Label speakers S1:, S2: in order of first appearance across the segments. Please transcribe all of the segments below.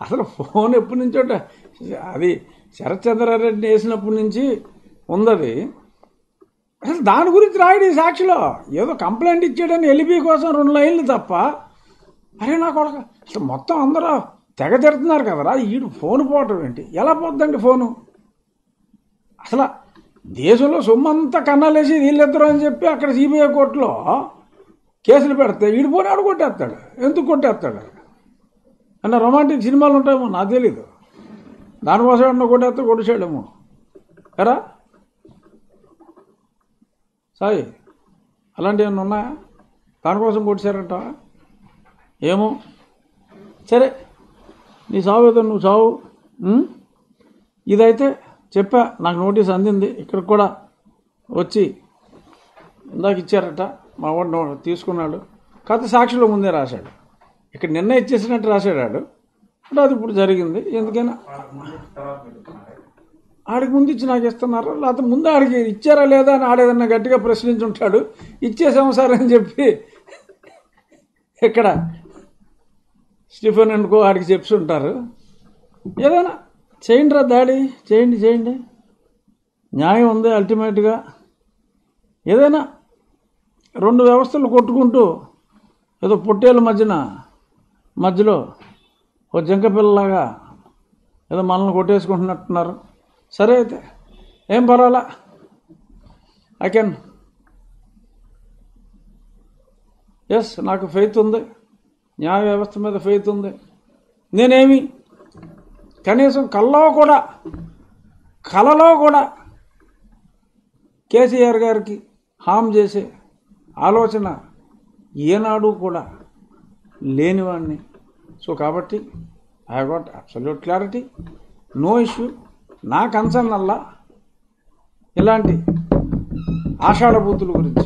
S1: అసలు ఫోన్ ఎప్పటి నుంచో అది శరత్ చంద్రారెడ్డి వేసినప్పటి నుంచి ఉందది అసలు దాని గురించి రాయడు ఈ సాక్షిలో ఏదో కంప్లైంట్ ఇచ్చాడని ఎలిపి కోసం రెండు లైన్లు తప్ప అరే నా కొడక అసలు మొత్తం అందరూ తెగ తిడుతున్నారు కదరా ఈడు ఫోన్ పోవటం ఏంటి ఎలా పోద్దండి ఫోను అసలు దేశంలో సొమ్మంతా కన్నాలేసి వీళ్ళిద్దరు అని చెప్పి అక్కడ సిబిఐ కోర్టులో కేసులు పెడితే ఈడు పోనీ ఆడు కొట్టేస్తాడు ఎందుకు కొట్టేస్తాడు అన్న రొమాంటిక్ సినిమాలు ఉంటాయేమో నాకు తెలీదు దానికోసం ఏమన్నా కొట్టేస్తే కొట్టేసాడేమో ఎరా సాయి అలాంటివి ఏమన్నా ఉన్నాయా దానికోసం కొట్టేశారంట ఏమో సరే నీ సావు ఏదో నువ్వు సావు ఉం? ఇదైతే చెప్పా నాకు నోటీస్ అందింది ఇక్కడికి కూడా వచ్చి ఇందాక ఇచ్చారట మా వాడు నో- తీసుకున్నాడు కథ సాక్షిలో ముందే రాశాడు ఇక్కడ నిన్న ఇచ్చేసినట్టు రాశాడు ఆడు అంటే అది ఇప్పుడు జరిగింది ఎందుకైనా ఆడికి ముందు ఇచ్చి నాకు ఇస్తున్నారు లేకపోతే ముందు ఆడికి ఇచ్చారా లేదా అని ఆడేదన్నా గట్టిగా ప్రశ్నించుంటాడు ఇచ్చేసాము సార్ అని చెప్పి ఇక్కడ స్టీఫెన్ అనుకో ఆడికి చెప్పి ఉంటారు ఏదైనా చేయండి రా దాడి చేయండి చేయండి న్యాయం ఉంది అల్టిమేట్గా ఏదైనా రెండు వ్యవస్థలు కొట్టుకుంటూ ఏదో పొట్టేల మధ్యన మధ్యలో ఓ జింక పిల్లలాగా ఏదో మనల్ని కొట్టేసుకుంటున్నట్టున్నారు సరే అయితే ఏం పర్వాలా ఐ కెన్ ఎస్ నాకు ఫెయిత్ ఉంది న్యాయ వ్యవస్థ మీద ఫెయిత్ ఉంది నేనేమి కనీసం కల్లో కూడా కలలో కూడా కేసీఆర్ గారికి హామ్ చేసే ఆలోచన ఏనాడు కూడా లేనివాడిని సో కాబట్టి I got absolute clarity no issue నా కన్సర్న్ అల్లా ఇలాంటి ఆషాఢ బూతుల గురించి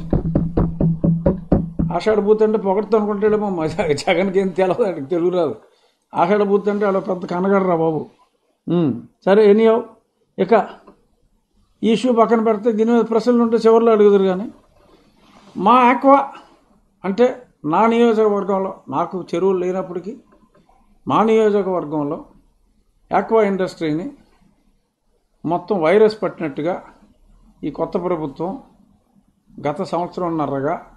S1: ఆషాఢ బూత్ అంటే పొగడుతూ అనుకుంటాడేమో మా జగ- జగన్కి ఏం తెలియదు ఆయనకి తెలుగు రాదు ఆషాఢ బూత్ అంటే అలా పెద్ద కనగడరా బాబు ఉమ్, సరే ఎనీయో ఇక ఈ ఇష్యూ పక్కన పెడితే దీని మీద ప్రశ్నలు ఉంటే చివరిలో అడుగుదురు కానీ మా ఆక్వా అంటే నా నియోజకవర్గంలో నాకు చెరువులు లేనప్పటికీ మా నియోజకవర్గంలో ఆక్వా ఇండస్ట్రీని మొత్తం వైరస్ పట్టినట్టుగా ఈ కొత్త ప్రభుత్వం గత సంవత్సరంన్నరగా